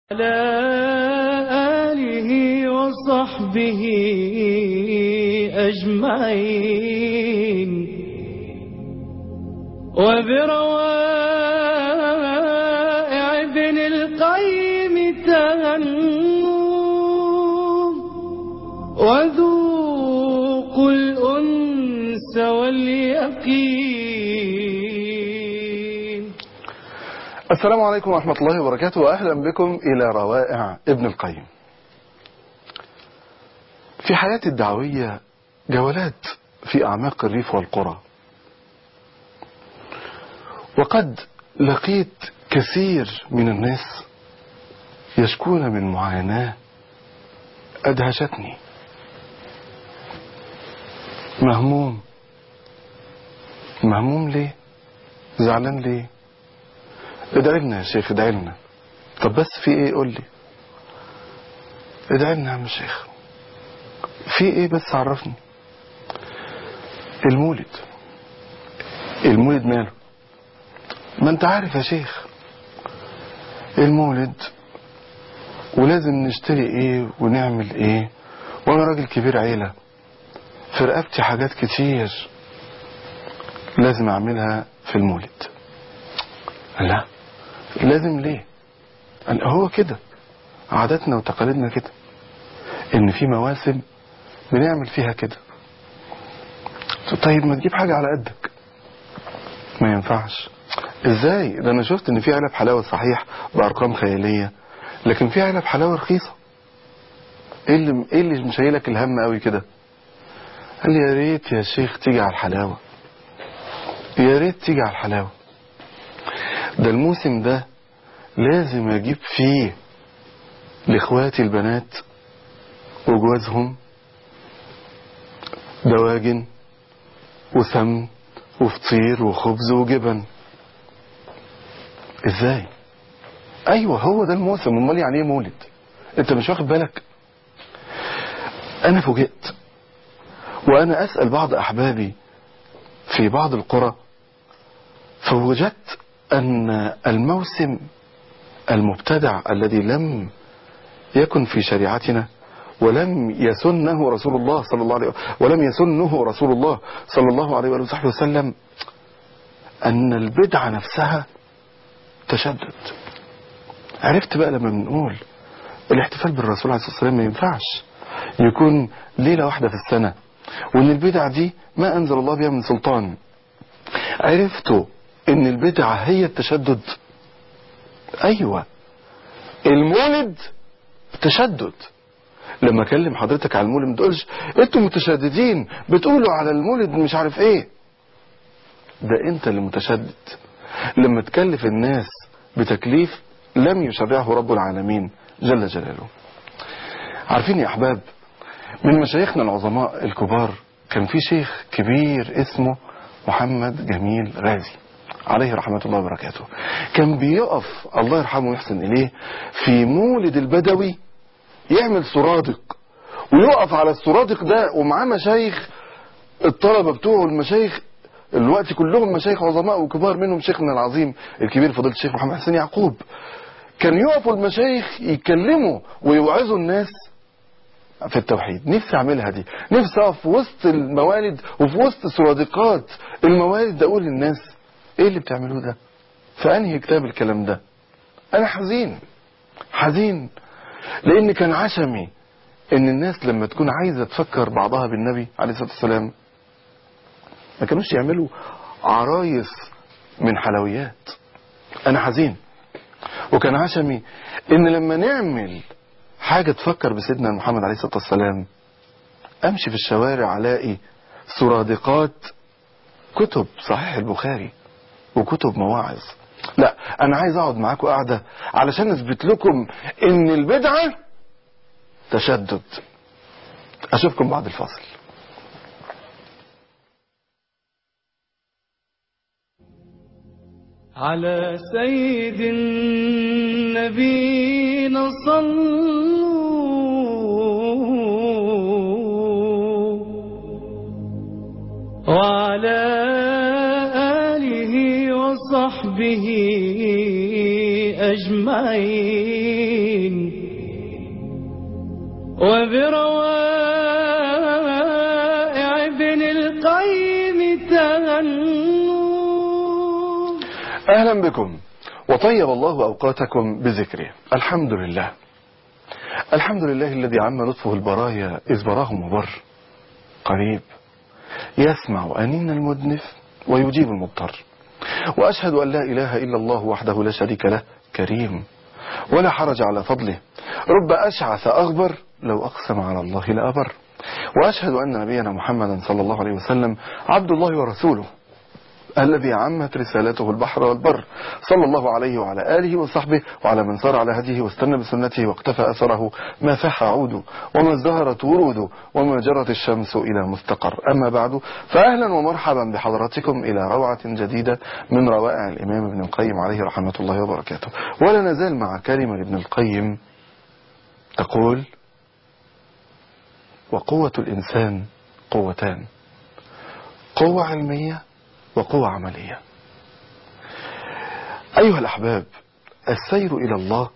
على آله وصحبه أجمعين وبروائع ابن القيم تهنوا وذوقوا الأنس واليقين السلام عليكم ورحمة الله وبركاته وأهلا بكم إلى روائع ابن القيم في حياتي الدعوية جولات في أعماق الريف والقرى وقد لقيت كثير من الناس يشكون من معاناة أدهشتني مهموم مهموم ليه زعلان ليه ادعي لنا يا شيخ ادعي لنا طب بس في ايه قول لي ادعي لنا يا عم الشيخ في ايه بس عرفني المولد المولد ماله ما انت عارف يا شيخ المولد ولازم نشتري ايه ونعمل ايه وانا راجل كبير عيلة في رقبتي حاجات كتير لازم اعملها في المولد لا لازم ليه قال هو كده عاداتنا وتقاليدنا كده ان في مواسم بنعمل فيها كده طيب ما تجيب حاجة على قدك ما ينفعش ازاي ده انا شفت ان في علب حلاوة صحيح بارقام خيالية لكن في علب حلاوة رخيصة ايه اللي ايه اللي مشايلك الهم قوي كده قال لي يا ريت يا شيخ تيجي على الحلاوة يا ريت تيجي على الحلاوة ده الموسم ده لازم اجيب فيه لاخواتي البنات وجوازهم دواجن وسمن وفطير وخبز وجبن ازاي ايوه هو ده الموسم امال يعني ايه مولد انت مش واخد بالك انا فوجئت وانا اسال بعض احبابي في بعض القرى فوجدت أن الموسم المبتدع الذي لم يكن في شريعتنا ولم يسنه رسول الله صلى الله عليه ولم يسنه رسول الله صلى الله عليه وصحبه وسلم أن البدعة نفسها تشدد عرفت بقى لما بنقول الاحتفال بالرسول عليه الصلاة والسلام ما ينفعش يكون ليلة واحدة في السنة وان البدع دي ما أنزل الله بها من سلطان عرفتوا ان البدعة هي التشدد ايوه المولد تشدد لما اكلم حضرتك على المولد ما تقولش انتوا متشددين بتقولوا على المولد مش عارف ايه ده انت اللي متشدد لما تكلف الناس بتكليف لم يشرعه رب العالمين جل جلاله عارفين يا احباب من مشايخنا العظماء الكبار كان في شيخ كبير اسمه محمد جميل غازي عليه رحمة الله وبركاته كان بيقف الله يرحمه ويحسن إليه في مولد البدوي يعمل سرادق ويقف على السرادق ده ومعاه مشايخ الطلبة بتوعه المشايخ الوقت كلهم مشايخ عظماء وكبار منهم شيخنا العظيم الكبير فضيلة الشيخ محمد حسين يعقوب كان يقفوا المشايخ يتكلموا ويوعظوا الناس في التوحيد نفسي اعملها دي نفسي اقف في وسط الموالد وفي وسط سرادقات الموالد اقول للناس ايه اللي بتعملوه ده فانهي كتاب الكلام ده انا حزين حزين لان كان عشمي ان الناس لما تكون عايزة تفكر بعضها بالنبي عليه الصلاة والسلام ما كانوش يعملوا عرايس من حلويات انا حزين وكان عشمي ان لما نعمل حاجة تفكر بسيدنا محمد عليه الصلاة والسلام امشي في الشوارع الاقي سرادقات كتب صحيح البخاري وكتب مواعظ لا انا عايز اقعد معاكم قاعدة علشان اثبت لكم ان البدعة تشدد اشوفكم بعد الفاصل على سيد النبينا صلوا وعلى آله وصحبه أجمعين فبروائع ابن القيم تهنوا أهلا بكم وطيب الله أوقاتكم بذكره الحمد لله الحمد لله الذي عم لطفه البرايا إذ براهم وبر قريب يسمع أنين المدنف ويجيب المضطر وأشهد أن لا إله إلا الله وحده لا شريك له كريم ولا حرج على فضله رب أشعث أغبر لو أقسم على الله لأبر وأشهد أن نبينا محمدا صلى الله عليه وسلم عبد الله ورسوله الذي عمت رسالته البحر والبر صلى الله عليه وعلى آله وصحبه وعلى من سار على هديه واستنى بسنته واقتفى أثره ما فاح عوده وما ازدهرت وروده وما جرت الشمس إلى مستقر أما بعد فأهلا ومرحبا بحضراتكم إلى روعة جديدة من روائع الإمام ابن القيم عليه رحمة الله وبركاته ولا نزال مع كلمة لابن القيم تقول وقوة الإنسان قوتان قوة علمية وقوة عملية أيها الأحباب السير إلى الله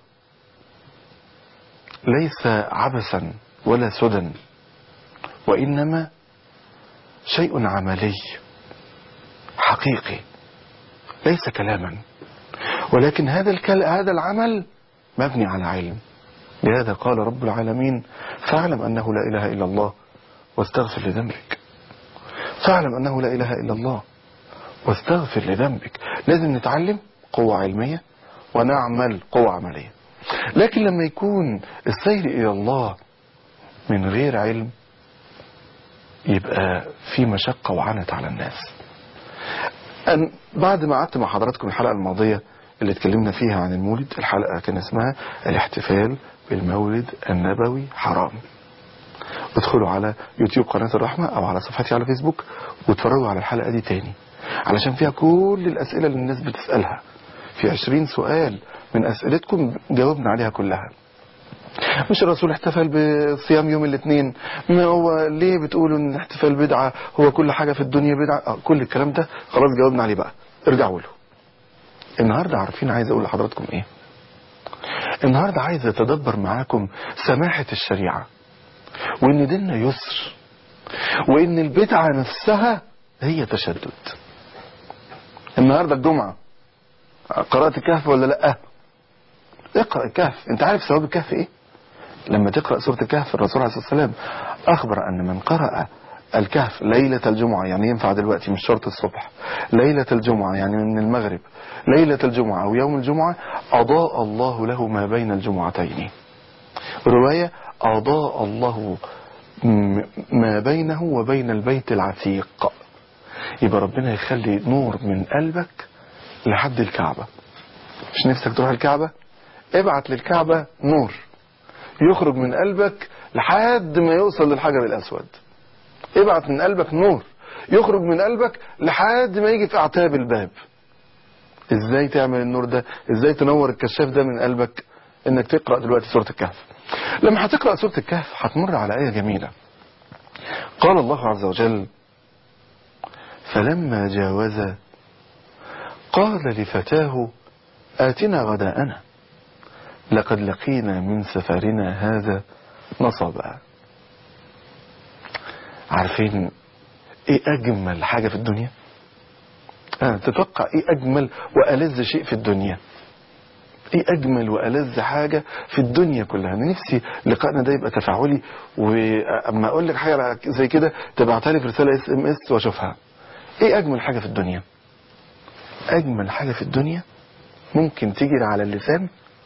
ليس عبثا ولا سدى وإنما شيء عملي حقيقي ليس كلاما ولكن هذا الكل... هذا العمل مبني على علم لهذا قال رب العالمين فاعلم أنه لا إله إلا الله واستغفر لذنبك فاعلم أنه لا إله إلا الله واستغفر لذنبك لازم نتعلم قوة علمية ونعمل قوة عملية لكن لما يكون السير إلى الله من غير علم يبقى في مشقة وعنت على الناس أن بعد ما قعدت مع حضراتكم الحلقة الماضية اللي اتكلمنا فيها عن المولد الحلقة كان اسمها الاحتفال بالمولد النبوي حرام ادخلوا على يوتيوب قناة الرحمة او على صفحتي على فيسبوك واتفرجوا على الحلقة دي تاني علشان فيها كل الاسئلة اللي الناس بتسألها في عشرين سؤال من اسئلتكم جاوبنا عليها كلها مش الرسول احتفل بصيام يوم الاثنين ما هو ليه بتقولوا ان الاحتفال بدعة هو كل حاجة في الدنيا بدعة آه كل الكلام ده خلاص جاوبنا عليه بقى ارجعوا له النهاردة عارفين عايز اقول لحضراتكم ايه النهاردة عايز اتدبر معاكم سماحة الشريعة وان ديننا يسر وان البدعة نفسها هي تشدد النهاردة الجمعة قرأت الكهف ولا لا اقرأ الكهف انت عارف ثواب الكهف ايه لما تقرأ سورة الكهف الرسول عليه الصلاة والسلام اخبر ان من قرأ الكهف ليلة الجمعة يعني ينفع دلوقتي مش شرط الصبح ليلة الجمعة يعني من المغرب ليلة الجمعة أو يوم الجمعة أضاء الله له ما بين الجمعتين رواية أضاء الله ما بينه وبين البيت العتيق يبقى ربنا يخلي نور من قلبك لحد الكعبة مش نفسك تروح الكعبة ابعت للكعبة نور يخرج من قلبك لحد ما يوصل للحجر الأسود ابعت من قلبك نور يخرج من قلبك لحد ما يجي في اعتاب الباب ازاي تعمل النور ده ازاي تنور الكشاف ده من قلبك انك تقرأ دلوقتي سورة الكهف لما هتقرأ سورة الكهف هتمر على آية جميلة قال الله عز وجل فلما جاوز قال لفتاه آتنا غداءنا لقد لقينا من سفرنا هذا نصبا عارفين ايه اجمل حاجة في الدنيا آه تتوقع ايه اجمل والذ شيء في الدنيا ايه اجمل والذ حاجة في الدنيا كلها انا نفسي لقائنا ده يبقى تفاعلي واما اقول لك حاجة زي كده تبعتها لي في رسالة اس ام اس واشوفها ايه اجمل حاجة في الدنيا اجمل حاجة في الدنيا ممكن تجري على اللسان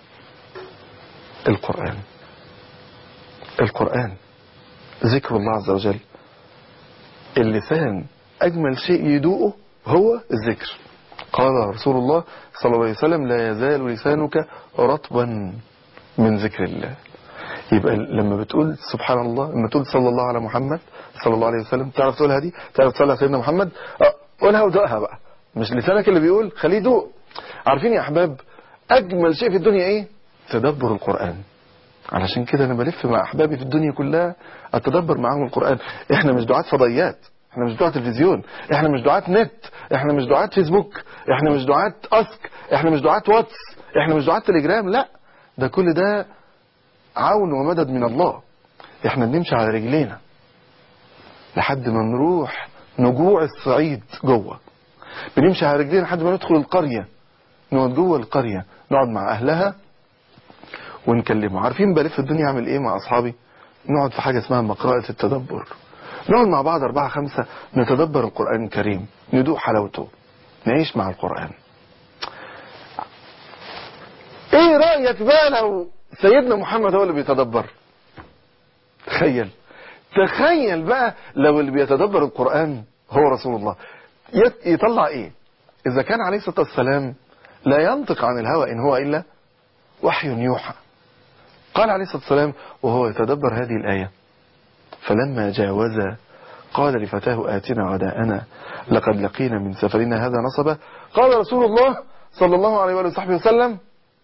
القرآن القرآن ذكر الله عز وجل اللسان أجمل شيء يدوقه هو الذكر قال رسول الله صلى الله عليه وسلم لا يزال لسانك رطبا من ذكر الله يبقى لما بتقول سبحان الله لما تقول صلى الله على محمد صلى الله عليه وسلم تعرف تقولها دي تعرف تصلي على سيدنا محمد اه قولها ودوقها بقى مش لسانك اللي بيقول خليه يدوق عارفين يا احباب اجمل شيء في الدنيا ايه تدبر القرآن علشان كده انا بلف مع احبابي في الدنيا كلها اتدبر معاهم القرآن احنا مش دعاة فضائيات احنا مش دعاة تلفزيون احنا مش دعاة نت احنا مش دعاة فيسبوك احنا مش دعاة اسك احنا مش دعاة واتس احنا مش دعاة تليجرام لا ده كل ده عون ومدد من الله احنا بنمشي على رجلينا لحد ما نروح نجوع الصعيد جوه بنمشي على رجلينا لحد ما ندخل القرية نقعد جوه القرية نقعد مع أهلها ونكلمه عارفين بلف الدنيا اعمل ايه مع اصحابي نقعد في حاجة اسمها مقرأة التدبر نقعد مع بعض أربعة خمسة نتدبر القرآن الكريم ندوق حلاوته نعيش مع القرآن ايه رأيك بقى لو سيدنا محمد هو اللي بيتدبر تخيل تخيل بقى لو اللي بيتدبر القرآن هو رسول الله يت- يطلع ايه اذا كان عليه الصلاة والسلام لا ينطق عن الهوى ان هو الا وحي يوحى قال عليه الصلاة والسلام وهو يتدبر هذه الآية فلما جاوز قال لفتاه آتنا غداءنا لقد لقينا من سفرنا هذا نصبا قال رسول الله صلى الله عليه وآله وصحبه وسلم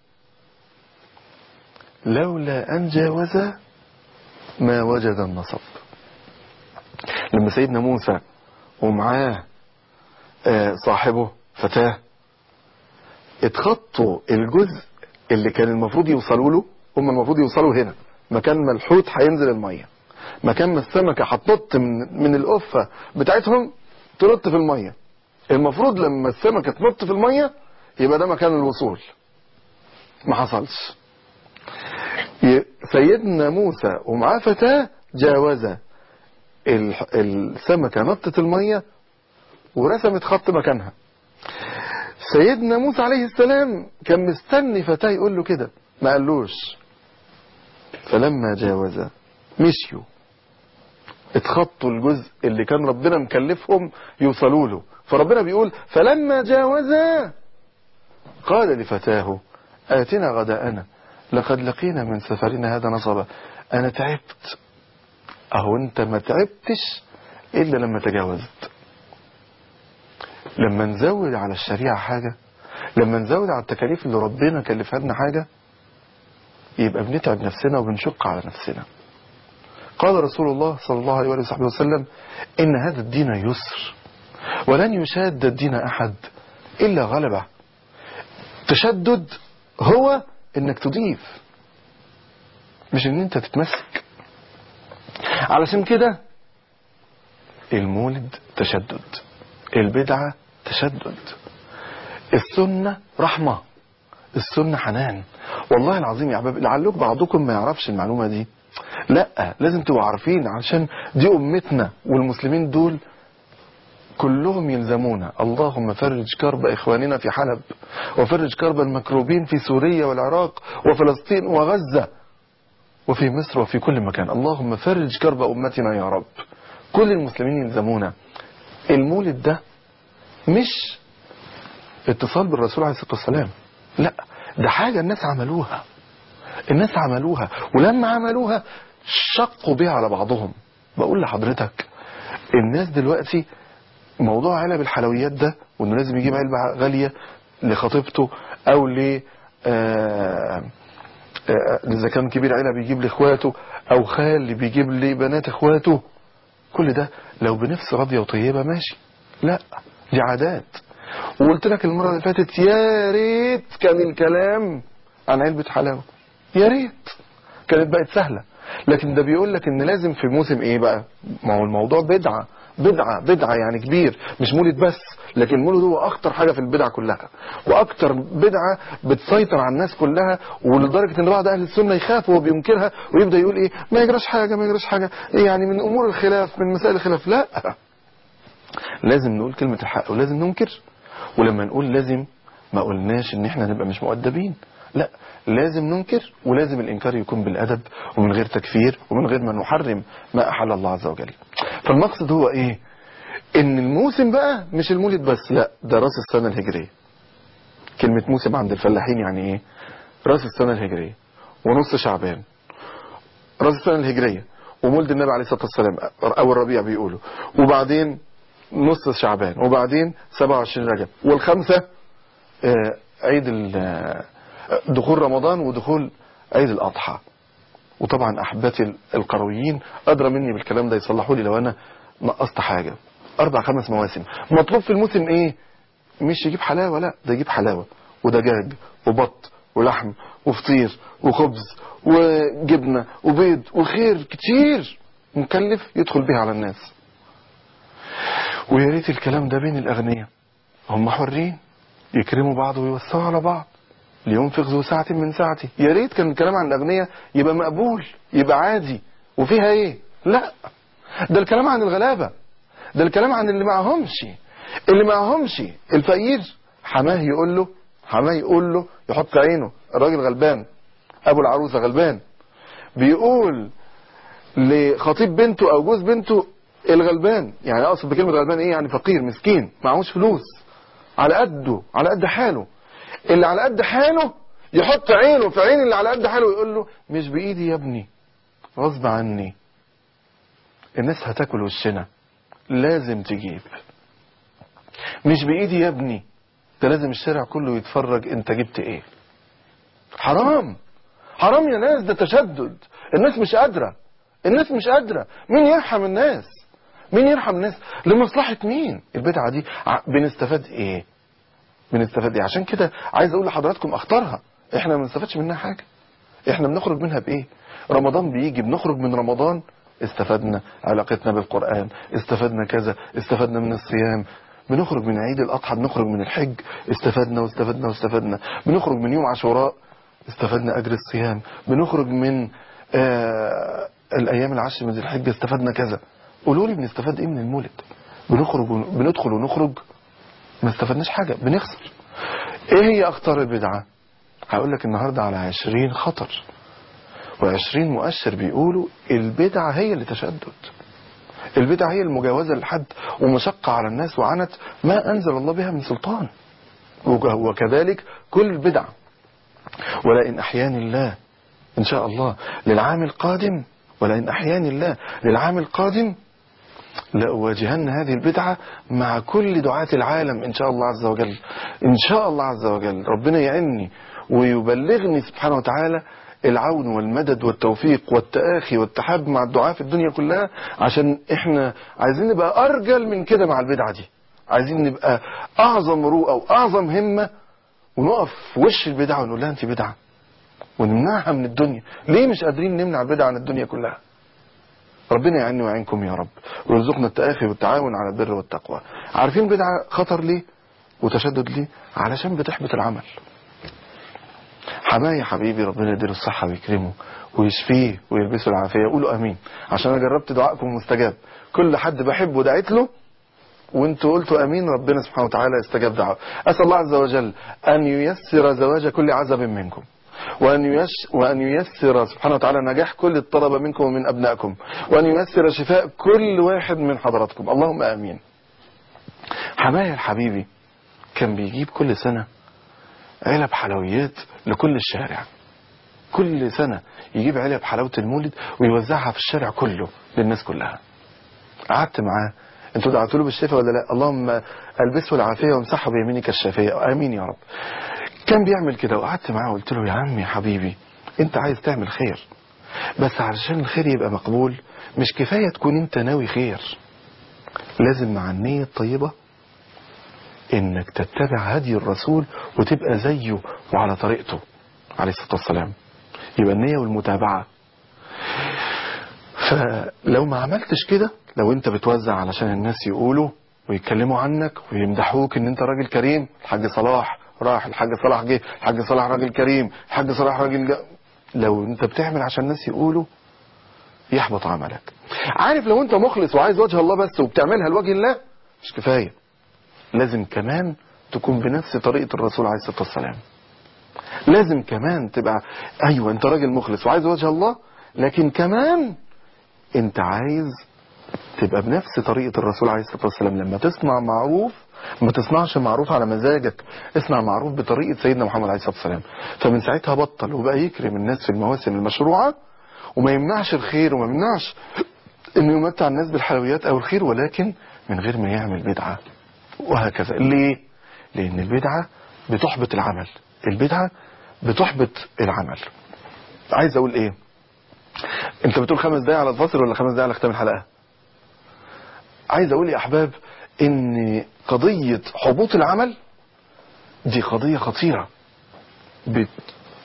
لولا أن جاوز ما وجد النصب لما سيدنا موسى ومعاه آه، صاحبه فتاه اتخطوا الجزء اللي كان المفروض يوصلوا له هم المفروض يوصلوا هنا مكان ما الحوت هينزل الميه مكان ما السمكه هتنط من من القفه بتاعتهم تنط في الميه المفروض لما السمكه تنط في الميه يبقى ده مكان الوصول ما حصلش ي- سيدنا موسى ومعاه فتاه جاوز الح- السمكه نطت الميه ورسمت خط مكانها سيدنا موسى عليه السلام كان مستني فتاه يقول له كده ما قالوش فلما جاوز مشيوا اتخطوا الجزء اللي كان ربنا مكلفهم يوصلوا له فربنا بيقول فلما جاوزا قال لفتاه آتنا غداءنا لقد لقينا من سفرنا هذا نصبا أنا تعبت أهو أنت ما تعبتش إلا لما تجاوزت لما نزود على الشريعة حاجة لما نزود على التكاليف اللي ربنا كلفها لنا حاجة يبقى بنتعب نفسنا وبنشق على نفسنا قال رسول الله صلى الله عليه وآله وصحبه وسلم إن هذا الدين يسر ولن يشاد الدين أحد إلا غلبه تشدد هو إنك تضيف مش إن أنت تتمسك علشان كده المولد تشدد البدعة تشدد السنة رحمة السنة حنان والله العظيم يا احباب لعلك بعضكم ما يعرفش المعلومة دي لا لازم تبقوا عارفين عشان دي امتنا والمسلمين دول كلهم يلزمونا اللهم فرج كرب اخواننا في حلب وفرج كرب المكروبين في سوريا والعراق وفلسطين وغزة وفي مصر وفي كل مكان اللهم فرج كرب امتنا يا رب كل المسلمين يلزمونا المولد ده مش اتصال بالرسول عليه الصلاة والسلام لا ده حاجة الناس عملوها الناس عملوها ولما عملوها شقوا بيها على بعضهم بقول لحضرتك الناس دلوقتي موضوع علب الحلويات ده وانه لازم يجيب علبة غالية لخطيبته او ل آه، آه، اذا كان كبير عيلة بيجيب لاخواته او خال بيجيب لبنات اخواته كل ده لو بنفس راضية وطيبة ماشي لا دي عادات وقلت لك المرة اللي فاتت يا ريت كان الكلام عن علبة حلاوة يا ريت كانت بقت سهلة لكن ده بيقول لك ان لازم في موسم ايه بقى ما هو الموضوع بدعة بدعة بدعة يعني كبير مش مولد بس لكن المولد هو اخطر حاجة في البدع كلها واكتر بدعة بتسيطر على الناس كلها ولدرجة ان بعض اهل السنة يخاف وهو بينكرها ويبدأ يقول ايه ما يجراش حاجة ما يجراش حاجة إيه يعني من امور الخلاف من مسائل الخلاف لا لازم نقول كلمة الحق ولازم ننكر ولما نقول لازم ما قلناش ان احنا نبقى مش مؤدبين لا لازم ننكر ولازم الانكار يكون بالادب ومن غير تكفير ومن غير ما نحرم ما احل الله عز وجل فالمقصد هو ايه ان الموسم بقى مش المولد بس لا ده راس السنة الهجرية كلمة موسم عند الفلاحين يعني ايه راس السنة الهجرية ونص شعبان راس السنة الهجرية ومولد النبي عليه الصلاة والسلام او الربيع بيقولوا وبعدين نص شعبان وبعدين 27 رجب والخمسة آه، عيد ال- آه، دخول رمضان ودخول عيد الأضحى وطبعا أحبتي القرويين أدرى مني بالكلام ده يصلحوا لي لو أنا نقصت حاجة أربع خمس مواسم مطلوب في الموسم إيه مش يجيب حلاوة لا ده يجيب حلاوة ودجاج وبط ولحم وفطير وخبز وجبنة وبيض وخير كتير مكلف يدخل بيه على الناس ويا ريت الكلام ده بين الأغنياء هم حرين يكرموا بعض ويوسعوا على بعض لينفق ذو ساعة من ساعته يا ريت كان الكلام عن الأغنياء يبقى مقبول يبقى عادي وفيها ايه لا ده الكلام عن الغلابة ده الكلام عن اللي معهمش اللي معهمش الفقير حماه يقول له حماه يقول له يحط عينه الراجل غلبان ابو العروسه غلبان بيقول لخطيب بنته او جوز بنته الغلبان يعني اقصد بكلمه غلبان ايه يعني فقير مسكين معهوش فلوس على قده على قد حاله اللي على قد حاله يحط عينه في عين اللي على قد حاله ويقول له مش بايدي يا ابني غصب عني الناس هتاكل وشنا لازم تجيب مش بايدي يا ابني ده لازم الشارع كله يتفرج انت جبت ايه حرام حرام يا ناس ده تشدد الناس مش قادرة الناس مش قادرة مين يرحم الناس مين يرحم الناس لمصلحة مين البدعة دي ع- بنستفاد ايه بنستفاد ايه عشان كده عايز اقول لحضراتكم اختارها احنا ما بنستفادش منها حاجة احنا بنخرج منها بايه رمضان بيجي بنخرج من رمضان استفدنا علاقتنا بالقرآن استفدنا كذا استفدنا من الصيام بنخرج من عيد الأضحى بنخرج من الحج استفدنا واستفدنا واستفدنا بنخرج من يوم عاشوراء استفدنا أجر الصيام بنخرج من آه الأيام العشر من ذي الحجة استفدنا كذا قولوا لي بنستفاد إيه من المولد بنخرج ون- بندخل ونخرج ما استفدناش حاجة بنخسر إيه هي أخطار البدعة هقول لك النهاردة على عشرين خطر وعشرين مؤشر بيقولوا البدعة هي اللي تشدد البدعة هي المجاوزة للحد ومشقة على الناس وعنت ما أنزل الله بها من سلطان وك- وكذلك كل البدع ولئن أحياني الله إن شاء الله للعام القادم ولئن أحياني الله للعام القادم لأواجهن هذه البدعة مع كل دعاة العالم إن شاء الله عز وجل إن شاء الله عز وجل ربنا يعني ويبلغني سبحانه وتعالى العون والمدد والتوفيق والتآخي والتحاب مع الدعاء في الدنيا كلها عشان احنا عايزين نبقى أرجل من كده مع البدعة دي عايزين نبقى أعظم مروءة وأعظم همة ونقف في وش البدعة ونقول لها أنت بدعة ونمنعها من الدنيا ليه مش قادرين نمنع البدعة عن الدنيا كلها ربنا يعيني ويعينكم يا رب ويرزقنا التآخي والتعاون على البر والتقوى عارفين بدعة خطر ليه وتشدد ليه علشان بتحبط العمل حماية حبيبي ربنا يديله الصحة ويكرمه ويشفيه ويلبسه العافية قولوا امين عشان انا جربت دعائكم مستجاب كل حد بحبه دعيت له وانتوا قلتوا امين ربنا سبحانه وتعالى استجاب دعوه اسال الله عز وجل ان ييسر زواج كل عزب منكم وأن, يش وأن ييسر سبحانه وتعالى نجاح كل الطلبة منكم ومن أبنائكم وأن ييسر شفاء كل واحد من حضراتكم اللهم آمين حماية الحبيبي كان بيجيب كل سنة علب حلويات لكل الشارع كل سنة يجيب علب حلاوة المولد ويوزعها في الشارع كله للناس كلها قعدت معاه انتوا دعتوا له بالشفاء ولا لا اللهم البسه العافية وامسحه بيمينك الشافية امين يا رب كان بيعمل كده وقعدت معاه وقلت له يا عمي حبيبي انت عايز تعمل خير بس علشان الخير يبقى مقبول مش كفاية تكون انت ناوي خير لازم مع النية الطيبة انك تتبع هدي الرسول وتبقى زيه وعلى طريقته عليه الصلاة والسلام يبقى النية والمتابعة فلو ما عملتش كده لو انت بتوزع علشان الناس يقولوا ويتكلموا عنك ويمدحوك ان انت راجل كريم الحاج صلاح راح الحاج صلاح جه الحاج صلاح راجل كريم الحاج صلاح راجل جه. لو انت بتعمل عشان الناس يقولوا يحبط عملك عارف لو انت مخلص وعايز وجه الله بس وبتعملها لوجه الله مش كفاية لازم كمان تكون بنفس طريقة الرسول عليه الصلاة والسلام لازم كمان تبقى ايوه انت راجل مخلص وعايز وجه الله لكن كمان انت عايز تبقى بنفس طريقة الرسول عليه الصلاة والسلام لما تصنع معروف ما تصنعش معروف على مزاجك اصنع معروف بطريقة سيدنا محمد عليه الصلاة والسلام فمن ساعتها بطل وبقى يكرم الناس في المواسم المشروعة وما يمنعش الخير وما يمنعش انه يمتع الناس بالحلويات او الخير ولكن من غير ما يعمل بدعة وهكذا ليه لان البدعة بتحبط العمل البدعة بتحبط العمل عايز اقول ايه انت بتقول خمس دقايق على الفاصل ولا خمس دقايق على ختام الحلقة عايز اقول يا احباب ان قضية حبوط العمل دي قضية خطيرة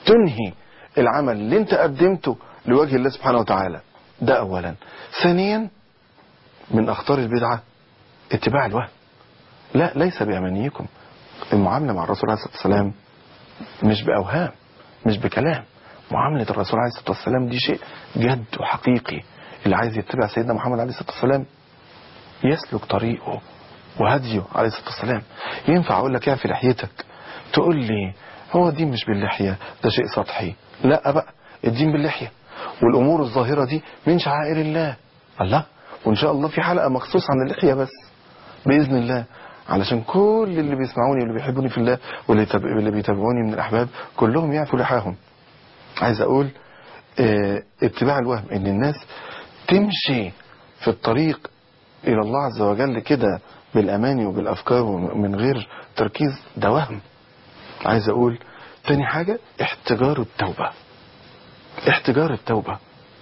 تنهي العمل اللي انت قدمته لوجه الله سبحانه وتعالى ده اولا ثانيا من اخطار البدعة اتباع الوهم لا ليس بأمانيكم المعاملة مع الرسول عليه الصلاة والسلام مش بأوهام مش بكلام معاملة الرسول عليه الصلاة والسلام دي شيء جد وحقيقي اللي عايز يتبع سيدنا محمد عليه الصلاة والسلام يسلك طريقه وهديه عليه الصلاة والسلام ينفع اقول لك اعفي لحيتك تقول لي هو الدين مش باللحية ده شيء سطحي لا بقى الدين باللحية والامور الظاهرة دي من شعائر الله الله وان شاء الله في حلقة مخصوص عن اللحية بس بإذن الله علشان كل اللي بيسمعوني واللي بيحبوني في الله واللي يتاب- اللي بيتابعوني من الأحباب كلهم يعفوا لحاهم عايز أقول اه اتباع الوهم إن الناس تمشي في الطريق إلى الله عز وجل كده بالأماني وبالأفكار ومن غير تركيز ده وهم عايز أقول تاني حاجة احتجار التوبة احتجار التوبة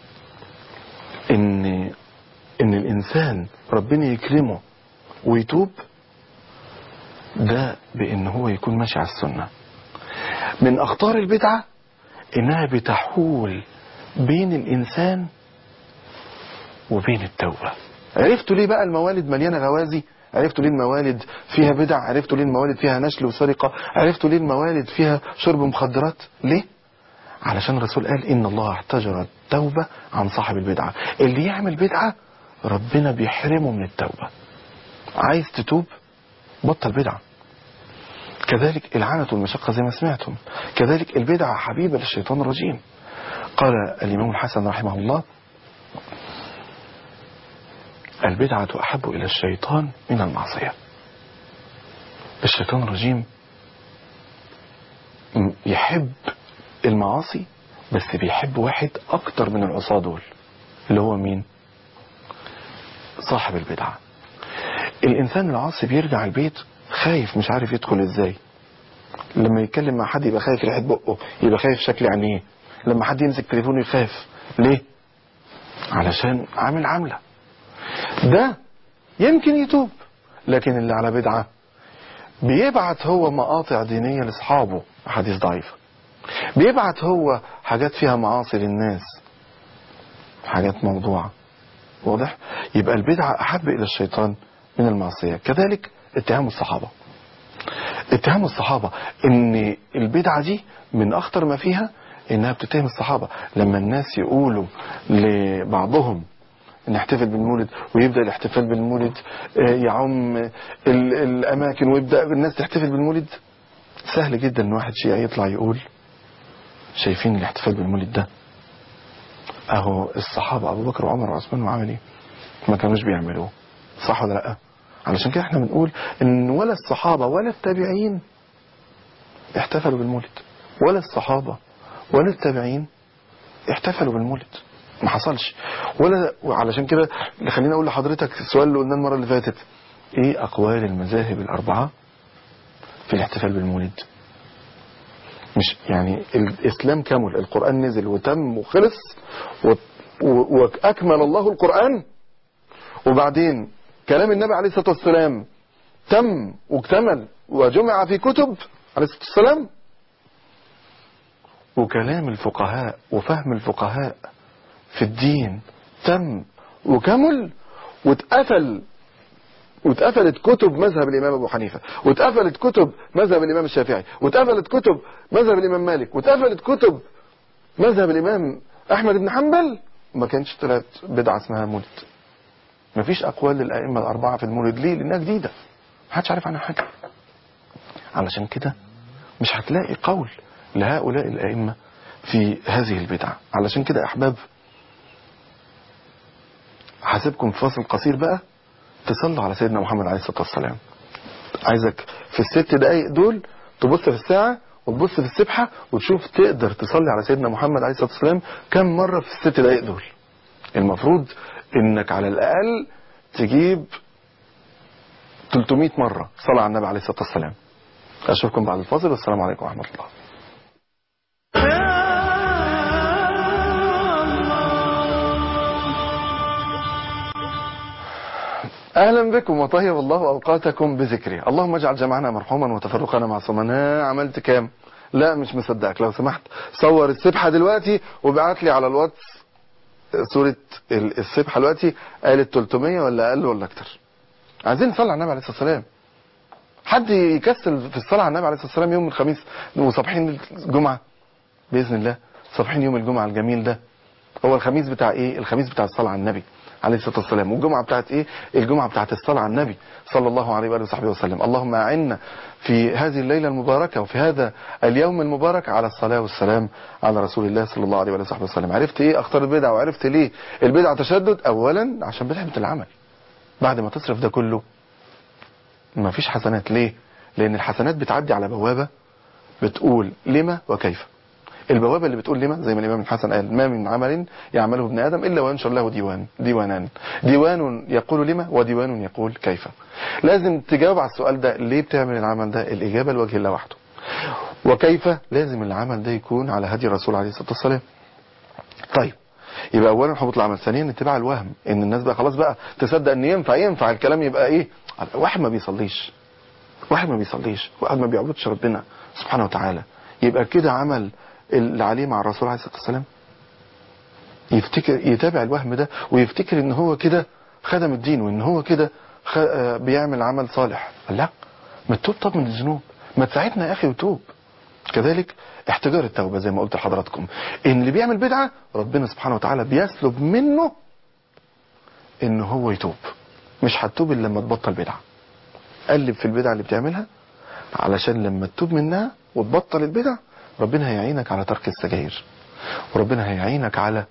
إن إن الإنسان ربنا يكرمه ويتوب ده بان هو يكون ماشي على السنة من اخطار البدعة انها بتحول بين الانسان وبين التوبة عرفتوا ليه بقى الموالد مليانة غوازي عرفتوا ليه الموالد فيها بدع عرفتوا ليه الموالد فيها نشل وسرقة عرفتوا ليه الموالد فيها شرب مخدرات ليه علشان الرسول قال ان الله احتجر التوبة عن صاحب البدعة اللي يعمل بدعة ربنا بيحرمه من التوبة عايز تتوب بطل بدعة كذلك العنة والمشقة زي ما سمعتم كذلك البدعة حبيبة للشيطان الرجيم قال الإمام الحسن رحمه الله البدعة أحب إلى الشيطان من المعصية الشيطان الرجيم م- يحب المعاصي بس بيحب واحد أكتر من العصاة دول اللي هو مين صاحب البدعة الإنسان العاصي بيرجع البيت خايف مش عارف يدخل إزاي لما يتكلم مع حد يبقى خايف ريحة بقه يبقى خايف شكل عينيه لما حد يمسك تليفونه يخاف ليه علشان عامل عاملة ده يمكن يتوب لكن اللي على بدعة بيبعت هو مقاطع دينية لأصحابه حديث ضعيف بيبعت هو حاجات فيها معاصي للناس حاجات موضوعة واضح يبقى البدعة أحب إلى الشيطان من المعصية كذلك اتهام الصحابة اتهام الصحابة ان البدعة دي من اخطر ما فيها انها بتتهم الصحابة لما الناس يقولوا لبعضهم نحتفل بالمولد ويبدأ الاحتفال بالمولد آه، يعم ال- الاماكن ويبدأ الناس تحتفل بالمولد سهل جدا ان واحد شيعي يطلع يقول شايفين الاحتفال بالمولد ده اهو الصحابة ابو بكر وعمر وعثمان وعمل ايه ما كانوش بيعملوه صح ولا لا علشان كده احنا بنقول ان ولا الصحابة ولا التابعين احتفلوا بالمولد ولا الصحابة ولا التابعين احتفلوا بالمولد ما حصلش ولا وعلشان كده خليني اقول لحضرتك السؤال اللي قلناه المرة اللي فاتت ايه اقوال المذاهب الاربعة في الاحتفال بالمولد مش يعني الاسلام كمل القرآن نزل وتم وخلص و- و- واكمل الله القرآن وبعدين كلام النبي عليه الصلاة والسلام تم واكتمل وجمع في كتب عليه الصلاة والسلام وكلام الفقهاء وفهم الفقهاء في الدين تم وكمل واتقفل واتقفلت كتب مذهب الإمام أبو حنيفة واتقفلت كتب مذهب الإمام الشافعي واتقفلت كتب مذهب الإمام مالك واتقفلت كتب مذهب الإمام أحمد بن حنبل ما كانش طلعت بدعة اسمها مولد مفيش أقوال للأئمة الأربعة في المولد ليه؟ لأنها جديدة محدش عارف عنها حاجة علشان كده مش هتلاقي قول لهؤلاء الأئمة في هذه البدعة علشان كده يا أحباب هسيبكم في فاصل قصير بقى تصلوا على سيدنا محمد عليه الصلاة والسلام عايزك في الست دقايق دول تبص في الساعة وتبص في السبحة وتشوف تقدر تصلي على سيدنا محمد عليه الصلاة والسلام كم مرة في الست دقايق دول المفروض انك على الاقل تجيب 300 مرة صلاة على النبي عليه الصلاة والسلام اشوفكم بعد الفاصل والسلام عليكم ورحمة الله اهلا بكم وطيب الله اوقاتكم بذكري اللهم اجعل جمعنا مرحوما وتفرقنا معصوما ها عملت كام لا مش مصدقك لو سمحت صور السبحه دلوقتي وابعت لي على الواتس صوره ال- السبحه دلوقتي قالت 300 ولا اقل ولا اكتر عايزين نصلي على النبي عليه الصلاه والسلام حد يكسل في الصلاه على النبي عليه الصلاه والسلام يوم الخميس وصباحين الجمعه باذن الله صباحين يوم الجمعه الجميل ده هو الخميس بتاع ايه الخميس بتاع الصلاه على النبي عليه الصلاه والسلام والجمعه بتاعت ايه الجمعه بتاعت الصلاه على النبي صلى الله عليه واله وصحبه وسلم اللهم اعنا في هذه الليله المباركه وفي هذا اليوم المبارك على الصلاه والسلام على رسول الله صلى الله عليه واله وصحبه وسلم عرفت ايه اخطار البدع وعرفت ليه البدع تشدد اولا عشان بتحبط العمل بعد ما تصرف ده كله ما فيش حسنات ليه لان الحسنات بتعدي على بوابه بتقول لما وكيف البوابه اللي بتقول لما زي ما الامام الحسن قال ما من عمل يعمله ابن ادم الا وينشر له ديوان ديوانان ديوان يقول لما وديوان يقول كيف لازم تجاوب على السؤال ده ليه بتعمل العمل ده الاجابه لوجه الله وحده وكيف لازم العمل ده يكون على هدي الرسول عليه الصلاه والسلام طيب يبقى اولا حبط العمل ثانيا اتباع الوهم ان الناس بقى خلاص بقى تصدق ان ينفع ينفع الكلام يبقى ايه واحد ما بيصليش واحد ما بيصليش واحد ما بيعبدش ربنا سبحانه وتعالى يبقى كده عمل اللي عليه مع الرسول عليه الصلاه والسلام يفتكر يتابع الوهم ده ويفتكر ان هو كده خدم الدين وان هو كده خ... آه بيعمل عمل صالح لا ما تتوب طب من الذنوب ما تساعدنا يا اخي وتوب كذلك احتجار التوبه زي ما قلت لحضراتكم ان اللي بيعمل بدعه ربنا سبحانه وتعالى بيسلب منه ان هو يتوب مش هتتوب الا لما تبطل بدعه قلب في البدعه اللي بتعملها علشان لما تتوب منها وتبطل البدع ربنا هيعينك على ترك السجاير وربنا هيعينك على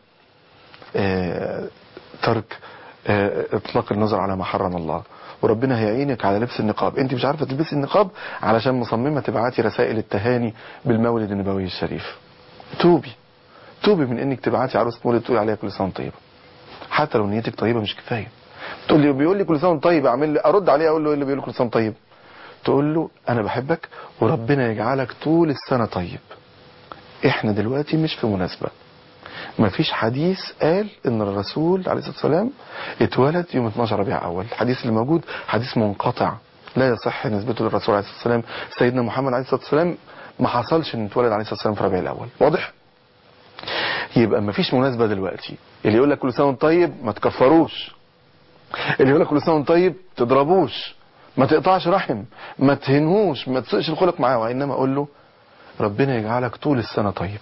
آه ترك آه اطلاق النظر على ما حرم الله وربنا هيعينك على لبس النقاب انت مش عارفه تلبسي النقاب علشان مصممه تبعتي رسائل التهاني بالمولد النبوي الشريف توبي توبي من انك تبعتي عروسه مولد تقولي عليها كل سنه طيبه حتى لو نيتك طيبه مش كفايه تقول لي بيقول لي كل سنه طيب اعمل لي ارد عليه اقول له ايه اللي بيقول كل سنه طيب تقول له انا بحبك وربنا يجعلك طول السنه طيب احنا دلوقتي مش في مناسبه مفيش حديث قال ان الرسول عليه الصلاه والسلام اتولد يوم 12 ربيع اول الحديث اللي موجود حديث منقطع لا يصح نسبته للرسول عليه الصلاه والسلام سيدنا محمد عليه الصلاه والسلام ما حصلش ان اتولد عليه الصلاه والسلام في ربيع الاول واضح يبقى مفيش مناسبه دلوقتي اللي يقول لك كل سنه وانت طيب ما تكفروش اللي يقول لك كل سنه وانت طيب تضربوش ما تقطعش رحم ما تهنهوش ما تسقش الخلق معاه وانما اقول له ربنا يجعلك طول السنه طيب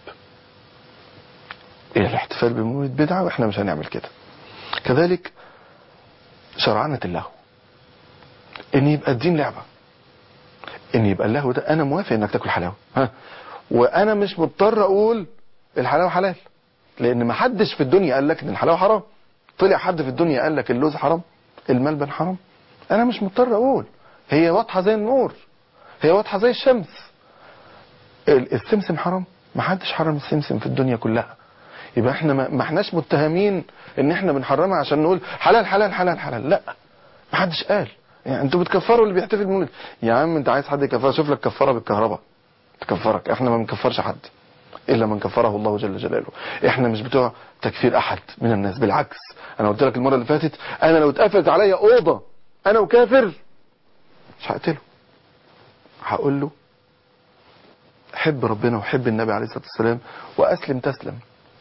إيه الاحتفال بمولد بدعة واحنا مش هنعمل كده كذلك شرعنة اللهو ان يبقى الدين لعبة ان يبقى اللهو ده انا موافق انك تاكل حلاوة ها وانا مش مضطر اقول الحلاوة حلال لان ما حدش في الدنيا قال لك ان الحلاوة حرام طلع حد في الدنيا قال لك اللوز حرام الملبن حرام انا مش مضطر اقول هي واضحة زي النور هي واضحة زي الشمس السمسم حرام ما حدش حرم السمسم في الدنيا كلها يبقى احنا ما احناش متهمين ان احنا بنحرمها عشان نقول حلال حلال حلال حلال لا ما حدش قال يعني انتوا بتكفروا اللي بيحتفل بمولد يا عم انت عايز حد يكفر شوف لك كفاره بالكهرباء تكفرك احنا ما بنكفرش حد الا من كفره الله جل جلاله احنا مش بتوع تكفير احد من الناس بالعكس انا قلت لك المره اللي فاتت انا لو اتقفلت عليا اوضه انا وكافر مش هقتله هقول له حب ربنا وحب النبي عليه الصلاه والسلام واسلم تسلم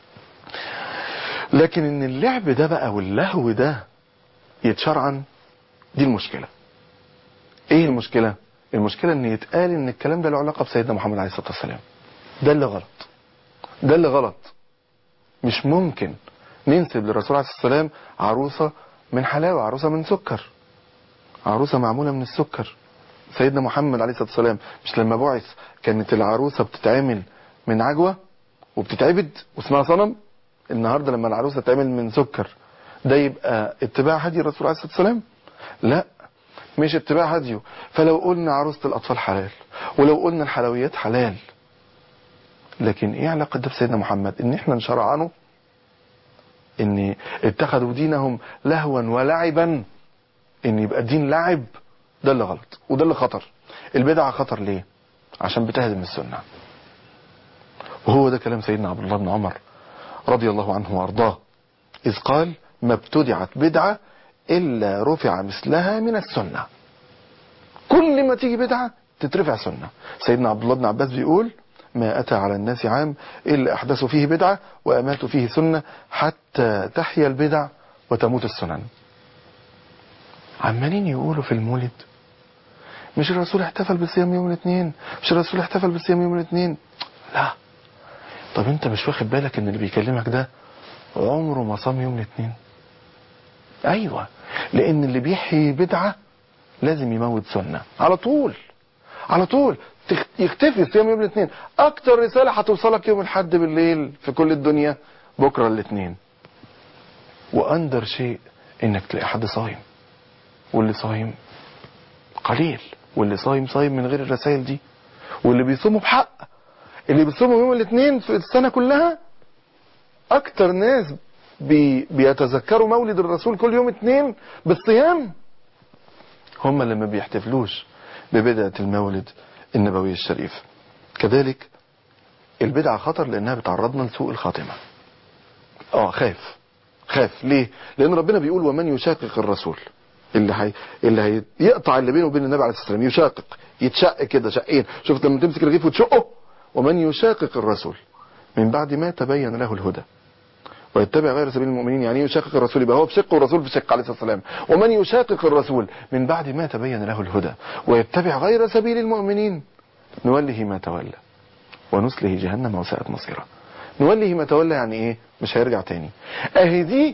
لكن ان اللعب ده بقى واللهو ده يتشرعن دي المشكلة ايه المشكلة المشكلة ان يتقال ان الكلام ده له علاقة بسيدنا محمد عليه الصلاة والسلام ده اللي غلط ده اللي غلط مش ممكن ننسب للرسول عليه الصلاة والسلام عروسة من حلاوة عروسة من سكر عروسة معمولة من السكر سيدنا محمد عليه الصلاة والسلام مش لما بعث كانت العروسة بتتعمل من عجوة وبتتعبد واسمها صنم النهاردة لما العروسة تعمل من سكر ده يبقى اتباع هدي الرسول عليه الصلاة والسلام لا مش اتباع هديه فلو قلنا عروسة الأطفال حلال ولو قلنا الحلويات حلال لكن ايه علاقة ده بسيدنا محمد ان احنا نشرع عنه ان اتخذوا دينهم لهوا ولعبا ان يبقى الدين لعب ده اللي غلط وده اللي خطر البدعة خطر ليه عشان بتهدم السنة وهو ده كلام سيدنا عبد الله بن عمر رضي الله عنه وارضاه إذ قال ما ابتدعت بدعة إلا رفع مثلها من السنة كل ما تيجي بدعة تترفع سنة سيدنا عبد الله بن عباس بيقول ما أتى على الناس عام إلا أحدثوا فيه بدعة وأماتوا فيه سنة حتى تحيا البدع وتموت السنن عمالين يقولوا في المولد مش الرسول احتفل بصيام يوم الاثنين مش الرسول احتفل بصيام يوم الاثنين لا طب انت مش واخد بالك ان اللي بيكلمك ده عمره ما صام يوم الاثنين ايوه لان اللي بيحيي بدعه لازم يموت سنه على طول على طول تخ- يختفي صيام يوم الاثنين اكتر رساله هتوصلك يوم الاحد بالليل في كل الدنيا بكره الاثنين واندر شيء انك تلاقي حد صايم واللي صايم قليل واللي صايم صايم من غير الرسائل دي واللي بيصوموا بحق اللي بيصوموا يوم الاثنين في السنه كلها اكتر ناس بي بيتذكروا مولد الرسول كل يوم اثنين بالصيام هم اللي ما بيحتفلوش ببدعة المولد النبوي الشريف كذلك البدعة خطر لأنها بتعرضنا لسوء الخاتمة اه خاف خاف ليه لأن ربنا بيقول ومن يشاقق الرسول اللي هي اللي هي يقطع اللي بينه وبين النبي عليه الصلاه والسلام يشاقق يتشق كده شقين شفت لما تمسك رغيف وتشقه ومن يشاقق الرسول من بعد ما تبين له الهدى ويتبع غير سبيل المؤمنين يعني يشاقق الرسول يبقى هو في شق والرسول في شق عليه الصلاه والسلام ومن يشاقق الرسول من بعد ما تبين له الهدى ويتبع غير سبيل المؤمنين نوله ما تولى ونسله جهنم وساءت مصيره نوله ما تولى يعني ايه مش هيرجع تاني اهي دي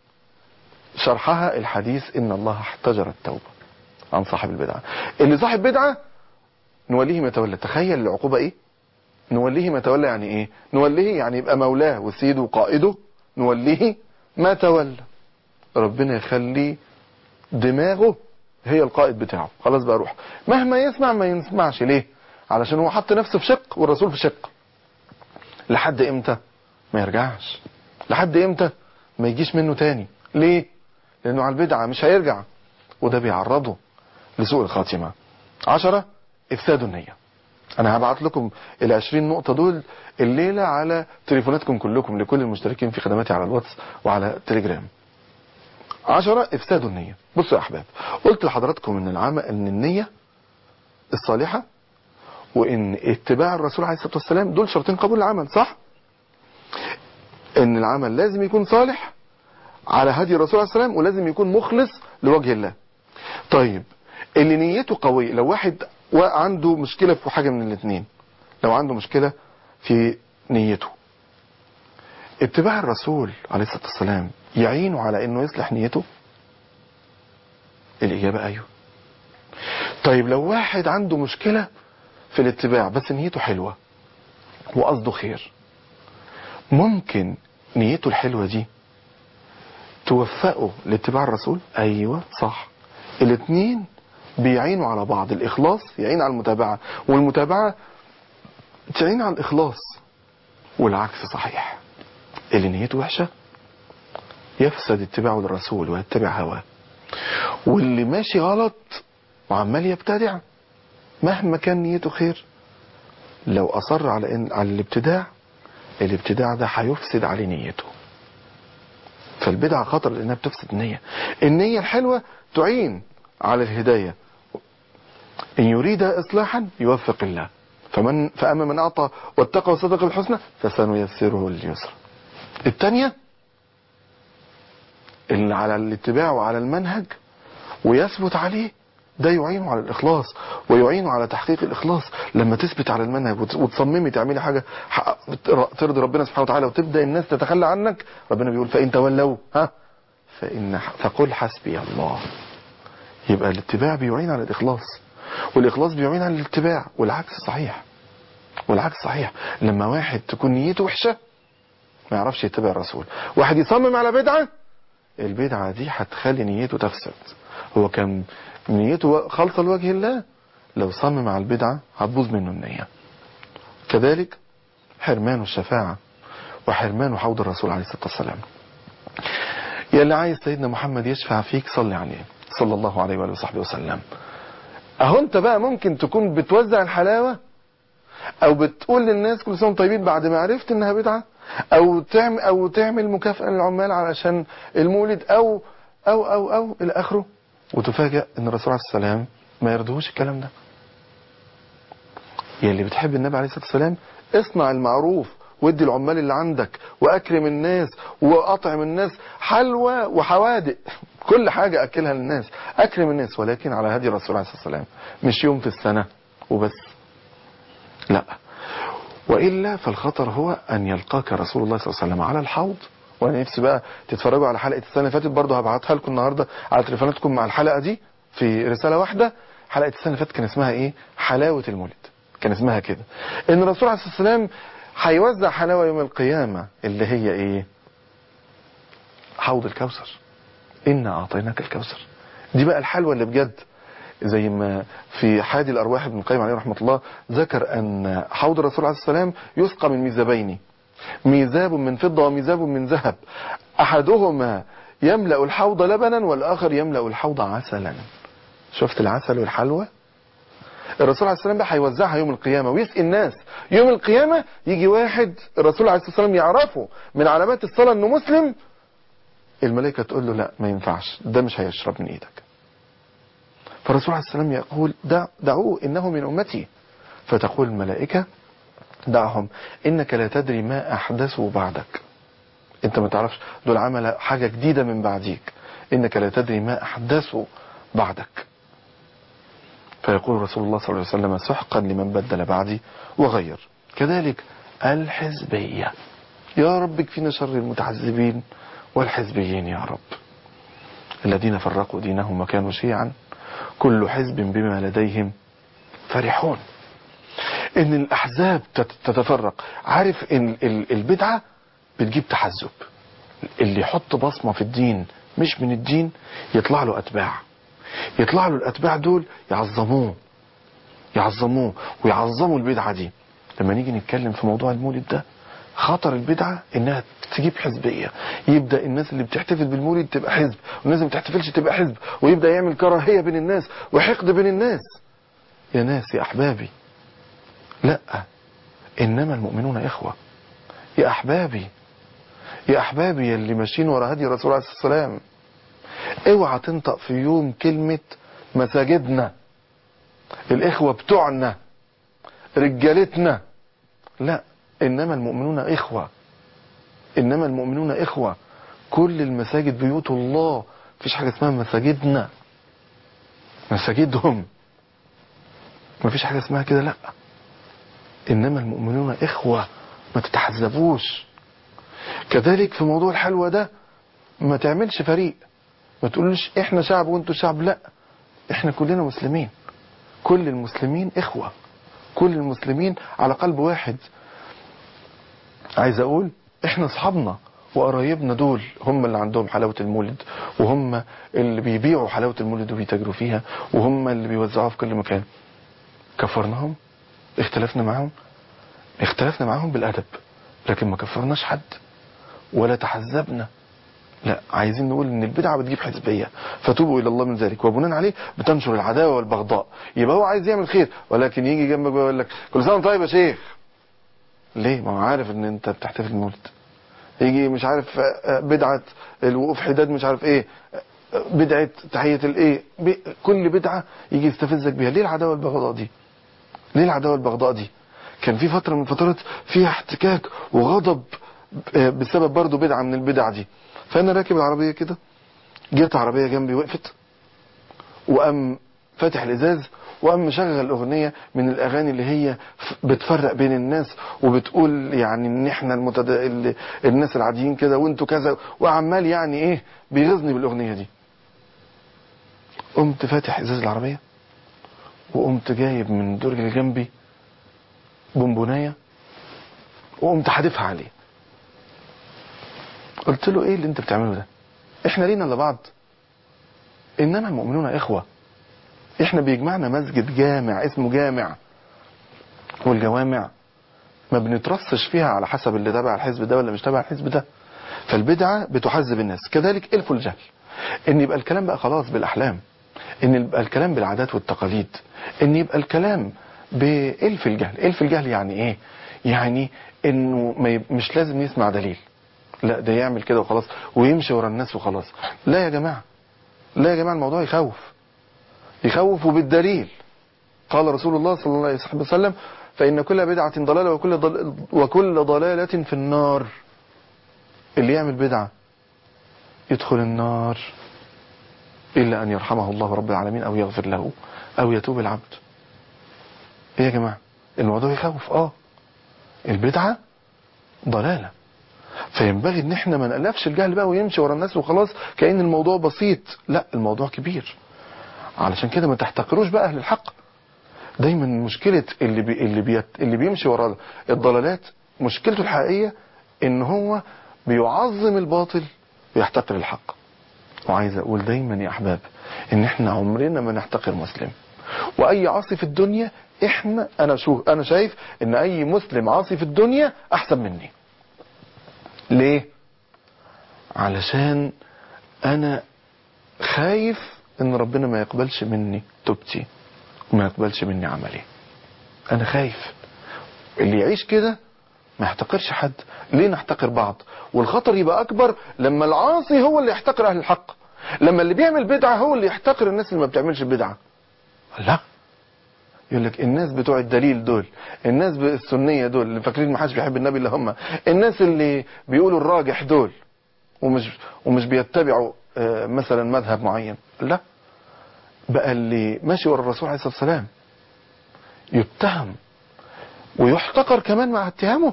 شرحها الحديث ان الله احتجر التوبه عن صاحب البدعه اللي صاحب بدعه نوليه ما تولى تخيل العقوبه ايه نوليه ما تولى يعني ايه نوليه يعني يبقى مولاه وسيده وقائده نوليه ما تولى ربنا يخلي دماغه هي القائد بتاعه خلاص بقى روح مهما يسمع ما يسمعش ليه علشان هو حط نفسه في شق والرسول في شق لحد امتى ما يرجعش لحد امتى ما يجيش منه تاني ليه لانه على البدعة مش هيرجع وده بيعرضه لسوء الخاتمة عشرة افساد النية انا هبعت لكم ال 20 نقطة دول الليلة على تليفوناتكم كلكم لكل المشتركين في خدماتي على الواتس وعلى تليجرام عشرة افساد النية بصوا يا احباب قلت لحضراتكم ان العمل ان النية الصالحة وان اتباع الرسول عليه الصلاة والسلام دول شرطين قبول العمل صح ان العمل لازم يكون صالح على هدي الرسول عليه السلام ولازم يكون مخلص لوجه الله طيب اللي نيته قوية لو واحد عنده مشكلة في حاجة من الاثنين لو عنده مشكلة في نيته اتباع الرسول عليه الصلاة والسلام يعينه على انه يصلح نيته الاجابة ايوه طيب لو واحد عنده مشكلة في الاتباع بس نيته حلوة وقصده خير ممكن نيته الحلوة دي توفقه لاتباع الرسول ايوه صح الاثنين بيعينوا على بعض الاخلاص يعين على المتابعة والمتابعة تعين على الاخلاص والعكس صحيح اللي نيته وحشة يفسد اتباعه للرسول ويتبع هواه واللي ماشي غلط وعمال يبتدع مهما كان نيته خير لو اصر على ان على الابتداع الابتداع ده هيفسد عليه نيته فالبدعة خطر لانها بتفسد النية النية الحلوة تعين على الهداية ان يريد اصلاحا يوفق الله فمن فاما من اعطى واتقى وصدق بالحسنى فسنيسره لليسر الثانية اللي على الاتباع وعلى المنهج ويثبت عليه ده يعينه على الإخلاص ويعينه على تحقيق الإخلاص لما تثبت على المنهج وت- وتصممي تعملي حاجة ح- ترضي ربنا سبحانه وتعالى وتبدأ الناس تتخلى عنك ربنا بيقول فإن تولوا ها فإن فقل حسبي الله يبقى الاتباع بيعين على الإخلاص والإخلاص بيعين على الاتباع والعكس صحيح والعكس صحيح لما واحد تكون نيته وحشة ما يعرفش يتبع الرسول واحد يصمم على بدعة البدعة دي هتخلي نيته تفسد هو كان نيته خالصة لوجه الله لو صمم على البدعة هتبوظ منه النية كذلك حرمان الشفاعة وحرمان حوض الرسول عليه الصلاة والسلام يا اللي عايز سيدنا محمد يشفع فيك صلي عليه صلى الله عليه وآله وصحبه وسلم اهو انت بقى ممكن تكون بتوزع الحلاوة او بتقول للناس كل سنه وانتم طيبين بعد ما عرفت انها بدعه او تعمل او تعمل مكافاه للعمال علشان المولد او او او او الى اخره وتفاجئ ان الرسول عليه السلام ما يرضوش الكلام ده يا اللي بتحب النبي عليه الصلاه والسلام اصنع المعروف وادي العمال اللي عندك واكرم الناس واطعم الناس حلوى وحوادق كل حاجة اكلها للناس اكرم الناس ولكن على هدي الرسول عليه الصلاة والسلام مش يوم في السنة وبس لا وإلا فالخطر هو أن يلقاك رسول الله صلى الله عليه وسلم على الحوض وأنا نفسي بقى تتفرجوا على حلقة السنة اللي فاتت برضه هبعتها لكم النهاردة على تليفوناتكم مع الحلقة دي في رسالة واحدة حلقة السنة اللي فاتت كان اسمها إيه حلاوة المولد كان اسمها كده إن الرسول عليه الصلاة والسلام هيوزع حلاوة يوم القيامة اللي هي إيه حوض الكوثر إنا أعطيناك الكوثر دي بقى الحلوة اللي بجد زي ما في حادي الأرواح ابن القيم عليه رحمة الله ذكر أن حوض الرسول عليه السلام يسقى من ميزابين ميزاب من فضة وميزاب من ذهب أحدهما يملأ الحوض لبنا والآخر يملأ الحوض عسلا شفت العسل والحلوى الرسول عليه السلام بقى هيوزعها يوم القيامة ويسقي الناس يوم القيامة يجي واحد الرسول عليه الصلاة والسلام يعرفه من علامات الصلاة انه مسلم الملائكة تقول له لا ما ينفعش ده مش هيشرب من ايدك فالرسول عليه السلام يقول دع دعوه إنه من أمتي فتقول الملائكة دعهم إنك لا تدري ما أحدثوا بعدك أنت ما تعرفش دول عمل حاجة جديدة من بعديك إنك لا تدري ما أحدثوا بعدك فيقول رسول الله صلى الله عليه وسلم سحقا لمن بدل بعدي وغير كذلك الحزبية يا رب اكفينا شر المتعذبين والحزبيين يا رب الذين فرقوا دينهم وكانوا شيعا كل حزب بما لديهم فرحون ان الاحزاب تتفرق عارف ان البدعة بتجيب تحزب اللي يحط بصمة في الدين مش من الدين يطلع له اتباع يطلع له الاتباع دول يعظموه يعظموه ويعظموا البدعة دي لما نيجي نتكلم في موضوع المولد ده خطر البدعة انها تجيب حزبية يبدأ الناس اللي بتحتفل بالمولد تبقى حزب والناس اللي بتحتفلش تبقى حزب ويبدأ يعمل كراهية بين الناس وحقد بين الناس يا ناس يا احبابي لا انما المؤمنون اخوة يا احبابي يا احبابي اللي ماشيين ورا هدي الرسول عليه الصلاة والسلام اوعى تنطق في يوم كلمة مساجدنا الاخوة بتوعنا رجالتنا لا إنما المؤمنون إخوة إنما المؤمنون إخوة كل المساجد بيوت الله مفيش حاجة اسمها مساجدنا مساجدهم مفيش حاجة اسمها كده لا إنما المؤمنون إخوة ما تتحزبوش كذلك في موضوع الحلوى ده ما تعملش فريق ما تقولش احنا شعب وانتوا شعب لا احنا كلنا مسلمين كل المسلمين إخوة كل المسلمين على قلب واحد عايز اقول احنا اصحابنا وقرايبنا دول هم اللي عندهم حلاوة المولد وهم اللي بيبيعوا حلاوة المولد وبيتاجروا فيها وهم اللي بيوزعوها في كل مكان كفرناهم اختلفنا معاهم اختلفنا معاهم بالادب لكن ما كفرناش حد ولا تحزبنا لا عايزين نقول ان البدعة بتجيب حزبية فتوبوا الى الله من ذلك وبناء عليه بتنشر العداوة والبغضاء يبقى هو عايز يعمل خير ولكن يجي جنبك ويقول لك كل سنة طيب يا شيخ ليه ما هو عارف ان انت بتحتفل المولد يجي مش عارف بدعة الوقوف حداد مش عارف ايه بدعة تحية الايه كل بدعة يجي يستفزك بيها ليه العداوة البغضاء دي ليه العداوة البغضاء دي كان في فترة من فترات فيها احتكاك وغضب بسبب برضو بدعة من البدع دي فانا راكب العربية كده جت عربية جنبي وقفت وقام فاتح الازاز وقام مشغل اغنية من الاغاني اللي هي بتفرق بين الناس وبتقول يعني ان احنا المتد... ال... الناس العاديين كده وانتوا كذا وعمال يعني ايه بيغزني بالاغنية دي قمت فاتح ازاز العربية وقمت جايب من الدرج اللي جنبي بونبونايه وقمت حادفها عليه قلت له ايه اللي انت بتعمله ده احنا لينا الا بعض انما المؤمنون اخوه احنا بيجمعنا مسجد جامع اسمه جامع والجوامع ما بنترصش فيها على حسب اللي تبع الحزب ده ولا مش تبع الحزب ده فالبدعة بتحزب الناس كذلك الف الجهل ان يبقى الكلام بقى خلاص بالاحلام ان يبقى الكلام بالعادات والتقاليد ان يبقى الكلام بإلف الجهل إلف الجهل يعني ايه يعني انه ما يب... مش لازم يسمع دليل لا ده يعمل كده وخلاص ويمشي ورا الناس وخلاص لا يا جماعة لا يا جماعة الموضوع يخوف يخوف بالدليل قال رسول الله صلى الله عليه وسلم فإن كل بدعة ضلالة وكل, ضل... وكل ضلالة في النار اللي يعمل بدعة يدخل النار إلا أن يرحمه الله رب العالمين أو يغفر له أو يتوب العبد إيه يا جماعة الموضوع يخوف آه البدعة ضلالة فينبغي ان احنا ما نألفش الجهل بقى ويمشي ورا الناس وخلاص كأن الموضوع بسيط لا الموضوع كبير علشان كده ما تحتقروش بقى اهل الحق دايما مشكلة اللي بي اللي بيت اللي بيمشي ورا الضلالات مشكلته الحقيقية ان هو بيعظم الباطل ويحتقر الحق وعايز اقول دايما يا احباب ان احنا عمرنا ما نحتقر مسلم واي عاصي في الدنيا احنا انا شو انا شايف ان اي مسلم عاصي في الدنيا احسن مني ليه علشان انا خايف ان ربنا ما يقبلش مني توبتي وما يقبلش مني عملي انا خايف اللي يعيش كده ما يحتقرش حد ليه نحتقر بعض والخطر يبقى اكبر لما العاصي هو اللي يحتقر اهل الحق لما اللي بيعمل بدعة هو اللي يحتقر الناس اللي ما بتعملش بدعة لا يقول لك الناس بتوع الدليل دول الناس السنية دول اللي فاكرين ما حدش بيحب النبي الا هم الناس اللي بيقولوا الراجح دول ومش ومش بيتبعوا آه، مثلا مذهب معين لا بقى اللي ماشي ورا الرسول عليه الصلاة والسلام يتهم ويحتقر كمان مع اتهامه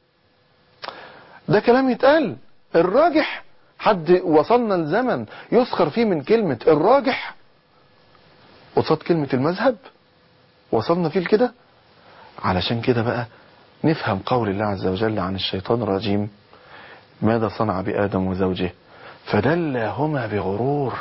ده كلام يتقال الراجح حد وصلنا لزمن يسخر فيه من كلمة الراجح قصاد كلمة المذهب وصلنا فيه لكده علشان كده بقى نفهم قول الله عز وجل عن الشيطان الرجيم ماذا صنع بآدم وزوجه فدلهما بغرور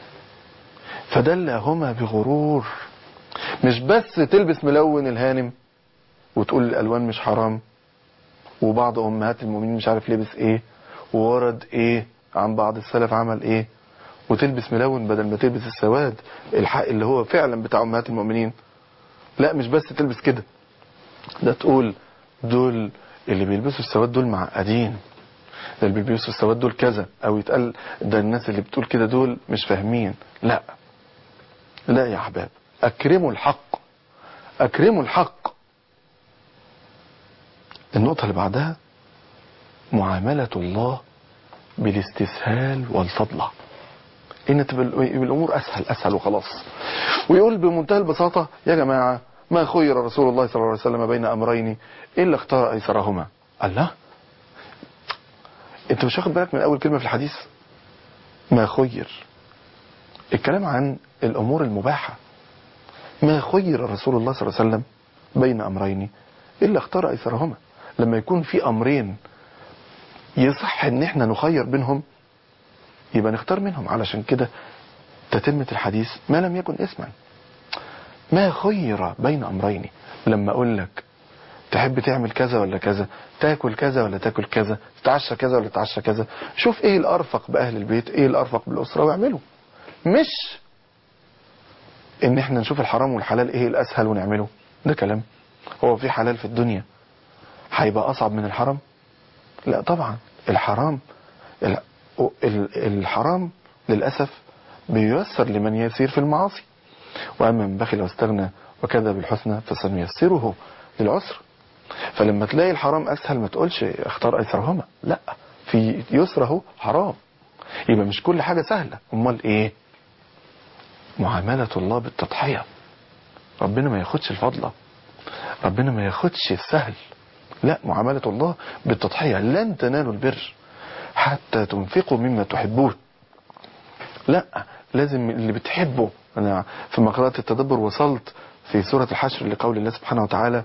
فدلهما بغرور مش بس تلبس ملون الهانم وتقول الالوان مش حرام وبعض امهات المؤمنين مش عارف لبس ايه وورد ايه عن بعض السلف عمل ايه وتلبس ملون بدل ما تلبس السواد الحق اللي هو فعلا بتاع امهات المؤمنين لا مش بس تلبس كده ده تقول دول اللي بيلبسوا السواد دول معقدين ده اللي بيلبسوا السواد دول كذا او يتقال ده الناس اللي بتقول كده دول مش فاهمين لا لا يا احباب اكرموا الحق اكرموا الحق النقطة اللي بعدها معاملة الله بالاستسهال والفضلة ان تبقى الامور اسهل اسهل وخلاص ويقول بمنتهى البساطة يا جماعة ما خير رسول الله صلى الله عليه وسلم بين امرين الا اختار ايسرهما الله انت مش واخد بالك من اول كلمة في الحديث ما خير الكلام عن الامور المباحة ما خير رسول الله صلى الله عليه وسلم بين امرين الا اختار ايسرهما لما يكون في امرين يصح ان احنا نخير بينهم يبقى نختار منهم علشان كده تتمة الحديث ما لم يكن اسما ما خير بين امرين لما اقول لك تحب تعمل كذا ولا كذا تاكل كذا ولا تاكل كذا تتعشى كذا ولا تتعشى كذا شوف ايه الارفق باهل البيت ايه الارفق بالاسره واعمله مش ان احنا نشوف الحرام والحلال ايه الاسهل ونعمله ده كلام هو في حلال في الدنيا هيبقى اصعب من الحرام لا طبعا الحرام ال- ال- الحرام للاسف بييسر لمن يسير في المعاصي واما من بخل واستغنى وكذب بالحسنى فسنيسره للعسر فلما تلاقي الحرام اسهل ما تقولش اختار ايسرهما لا في يسره حرام يبقى مش كل حاجه سهله امال ايه معامله الله بالتضحيه ربنا ما ياخدش الفضله ربنا ما ياخدش السهل لا معاملة الله بالتضحية لن تنالوا البر حتى تنفقوا مما تحبون لا لازم اللي بتحبه أنا في مقالات التدبر وصلت في سورة الحشر لقول الله سبحانه وتعالى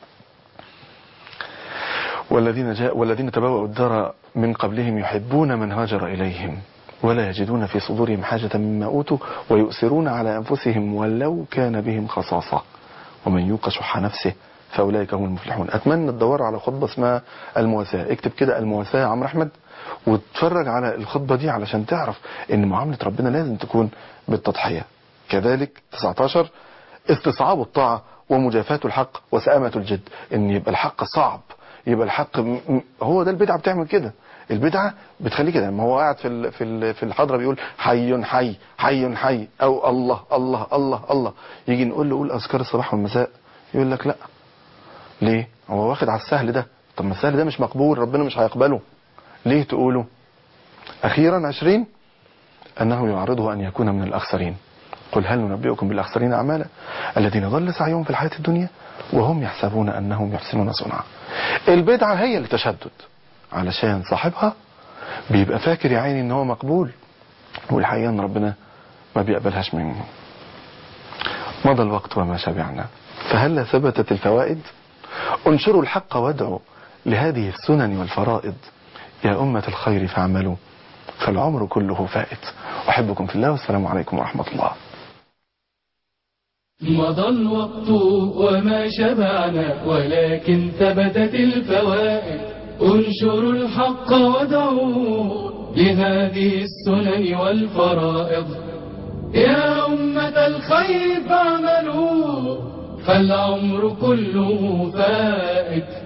والذين جاء والذين تبوأوا الدار من قبلهم يحبون من هاجر إليهم ولا يجدون في صدورهم حاجة مما أوتوا ويؤثرون على أنفسهم ولو كان بهم خصاصة ومن يوق شح نفسه فأولئك هم المفلحون أتمنى تدوروا على خطبة اسمها المواساة اكتب كده المواساة يا عمرو أحمد وتتفرج على الخطبة دي علشان تعرف ان معاملة ربنا لازم تكون بالتضحية كذلك 19 استصعاب الطاعة ومجافاة الحق وسآمة الجد ان يبقى الحق صعب يبقى الحق م- م- هو ده البدعة بتعمل كده البدعة بتخليه كده ما هو قاعد في ال- في ال- في الحضرة بيقول حي حي حي حي او الله الله الله الله يجي نقول له قول اذكار الصباح والمساء يقول لك لا ليه هو واخد على السهل ده طب ما السهل ده مش مقبول ربنا مش هيقبله ليه تقوله أخيرا عشرين أنه يعرضه أن يكون من الأخسرين قل هل ننبئكم بالأخسرين أعمالا الذين ضل سعيهم في الحياة الدنيا وهم يحسبون أنهم يحسنون صنعا البدعة هي اللي تشدد علشان صاحبها بيبقى فاكر يا عيني ان هو مقبول والحقيقة ان ربنا ما بيقبلهاش منه مضى الوقت وما شبعنا فهل ثبتت الفوائد انشروا الحق وادعوا لهذه السنن والفرائض يا أمة الخير فاعملوا فالعمر كله فائت أحبكم في الله والسلام عليكم ورحمة الله مضى الوقت وما شبعنا ولكن ثبتت الفوائد انشروا الحق ودعوا لهذه السنن والفرائض يا أمة الخير فاعملوا فالعمر كله فائت